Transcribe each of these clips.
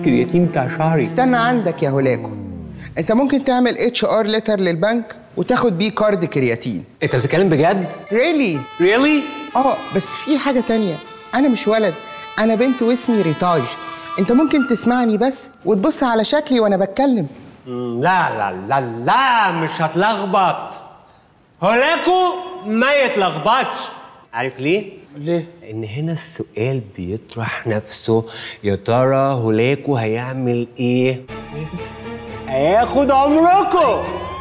الكرياتين بتاع شعري استنى عندك يا هولاكو انت ممكن تعمل اتش ار ليتر للبنك وتاخد بيه كارد كرياتين انت بتتكلم بجد؟ ريلي ريلي؟ اه بس في حاجه تانية انا مش ولد انا بنت واسمي ريتاج انت ممكن تسمعني بس وتبص على شكلي وانا بتكلم لا لا لا لا مش هتلخبط هولاكو ما يتلخبطش عارف ليه؟ ليه لان هنا السؤال بيطرح نفسه يا ترى هولاكو هيعمل ايه؟ هياخد عمركم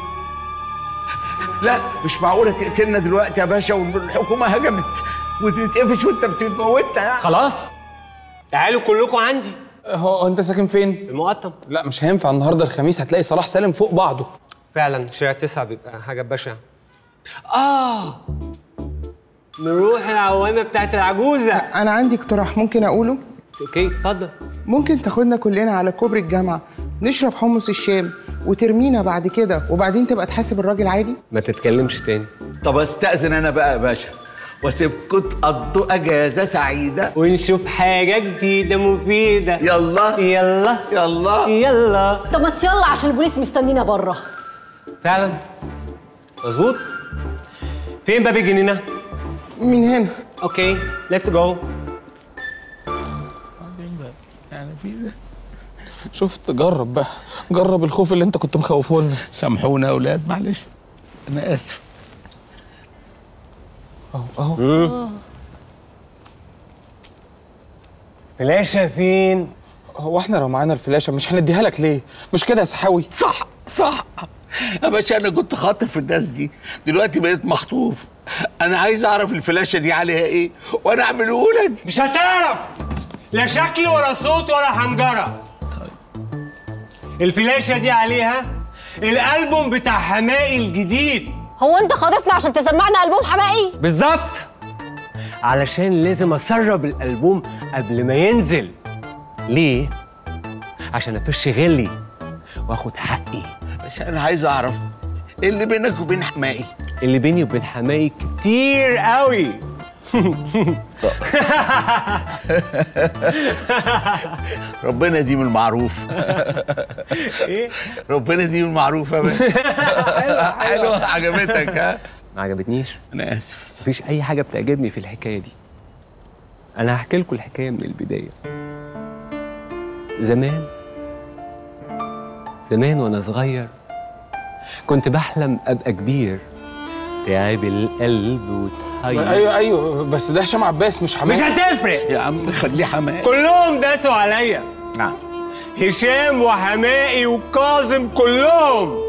لا مش معقوله تقتلنا دلوقتي يا باشا والحكومه هجمت وتتقفش وانت بتموتنا يعني خلاص تعالوا كلكم عندي هو انت ساكن فين؟ المقطم لا مش هينفع النهارده الخميس هتلاقي صلاح سالم فوق بعضه فعلا شارع تسعة بيبقى حاجة بشعة اه نروح العوامة بتاعت العجوزة انا عندي اقتراح ممكن اقوله اوكي اتفضل ممكن تاخدنا كلنا على كوبري الجامعه نشرب حمص الشام وترمينا بعد كده وبعدين تبقى تحاسب الراجل عادي ما تتكلمش تاني طب استاذن انا بقى يا باشا واسيبكم تقضوا اجازه سعيده ونشوف حاجة جديدة مفيدة يلا يلا يلا يلا طب ما يلا عشان البوليس مستنينا بره فعلا مظبوط فين باب الجنينة؟ من هنا اوكي ليتس جو شفت جرب بقى جرب الخوف اللي انت كنت مخوفه لنا سامحونا يا اولاد معلش انا اسف اهو اهو فلاشة فين؟ هو احنا لو معانا الفلاشه مش هنديها لك ليه؟ مش كده يا سحاوي؟ صح صح يا باشا انا كنت خاطف الناس دي دلوقتي بقيت مخطوف انا عايز اعرف الفلاشه دي عليها ايه وانا اعمله لك مش هتعرف لا شكل ولا صوت ولا حنجرة الفلاشة دي عليها الألبوم بتاع حمائي الجديد هو انت خاطفنا عشان تسمعنا البوم حمائي بالظبط علشان لازم اسرب الالبوم قبل ما ينزل ليه عشان افش غلي واخد حقي باشا انا عايز اعرف ايه اللي بينك وبين حمائي اللي بيني وبين حماي كتير قوي ربنا يديم المعروف ايه ربنا يديم المعروف يا باشا حلوه عجبتك ها ما عجبتنيش انا اسف مفيش اي حاجه بتعجبني في الحكايه دي انا هحكي لكم الحكايه من البدايه زمان زمان وانا صغير كنت بحلم ابقى كبير تعب القلب وتحير ايوه ايوه بس ده هشام عباس مش حماس مش هتفرق يا عم خليه حمائي كلهم داسوا عليا نعم هشام وحمائي وكاظم كلهم